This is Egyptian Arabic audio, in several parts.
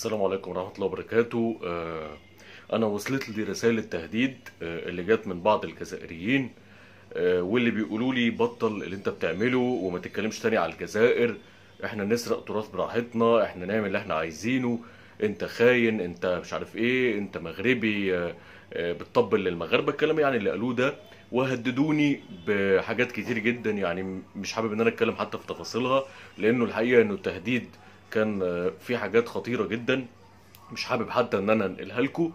السلام عليكم ورحمة الله وبركاته آه، أنا وصلت لي رسالة تهديد آه، اللي جت من بعض الجزائريين آه، واللي بيقولوا لي بطل اللي أنت بتعمله وما تتكلمش تاني على الجزائر إحنا نسرق تراث براحتنا إحنا نعمل اللي إحنا عايزينه أنت خاين أنت مش عارف إيه أنت مغربي آه، آه، بتطبل للمغاربة الكلام يعني اللي قالوه ده وهددوني بحاجات كتير جدا يعني مش حابب ان انا اتكلم حتى في تفاصيلها لانه الحقيقه انه التهديد كان آه، في حاجات خطيره جدا مش حابب حتى ان انا انقلها لكم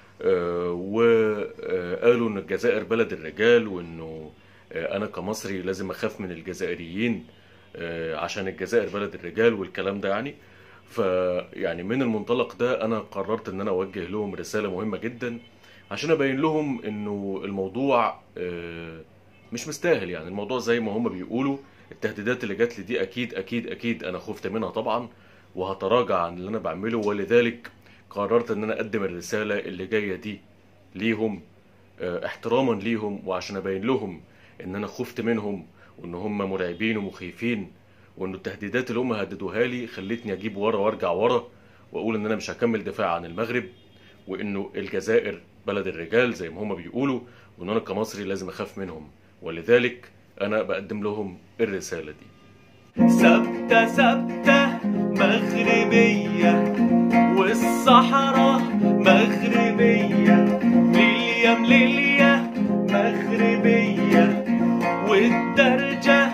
وقالوا ان الجزائر بلد الرجال وانه آه، انا كمصري لازم اخاف من الجزائريين آه، عشان الجزائر بلد الرجال والكلام ده يعني فيعني من المنطلق ده انا قررت ان انا اوجه لهم رسالة مهمة جدا عشان ابين لهم انه الموضوع آه، مش مستاهل يعني الموضوع زي ما هم بيقولوا التهديدات اللي جات لي دي اكيد اكيد اكيد انا خفت منها طبعا وهتراجع عن اللي انا بعمله ولذلك قررت ان انا اقدم الرسالة اللي جاية دي ليهم آه، احتراما ليهم وعشان ابين لهم ان انا خفت منهم وان هم مرعبين ومخيفين وان التهديدات اللي هم هددوها لي خلتني اجيب ورا وارجع ورا واقول ان انا مش هكمل دفاع عن المغرب وانه الجزائر بلد الرجال زي ما هم بيقولوا وان انا كمصري لازم اخاف منهم ولذلك انا بقدم لهم الرسالة دي ثابتة ثابتة مغربية والصحراء مغربية ليليا مليليا مغربية والدرجة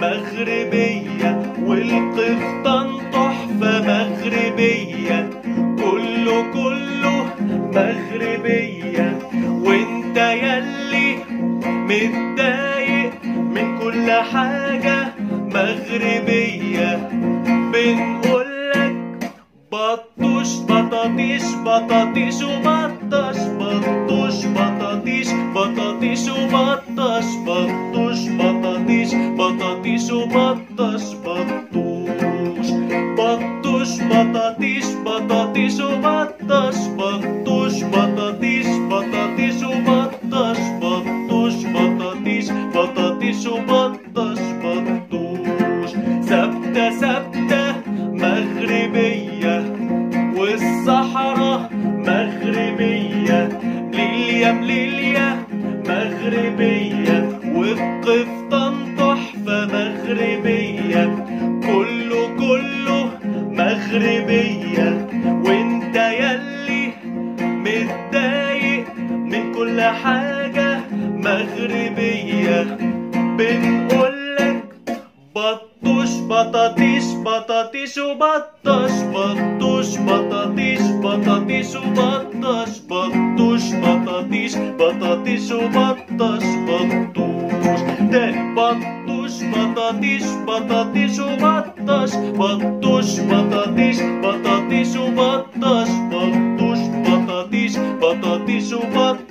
مغربية والقفطان تحفة مغربية كله كله مغربية وانت يلي متضايق من كل حاجة مغربية بنقولك بطوش بطاطيش بطاطيش وبطش بطوش بطاطيش بطاطيش وبطش بطوش بطاطيش بطاطيش وبطش بطوش بطوش بطاطيش بطاطيش وبطش بطوش بطاطيش بطاطيش وبطش بطوش بطاطيش بطاطيش وبطش بطوش ثابتة ثابتة مغربية والصحراء مغربية ليليا مليليا مغربية والقفطان تحفة مغربية كله كله مغربية وانت يلي متضايق من كل حاجة مغربية بنقولك بطوش بطاطيش بطاطيش وبطش بطوش بطاطيش بطاطيش وبطش بطوش بطاطيش بطاطيش وبطش بطوش تاني بطوش بطاطيش بطاطيش وبطش بطوش بطاطيش بطاطيش وبطش بطوش بطاطيش بطاطيش وبطش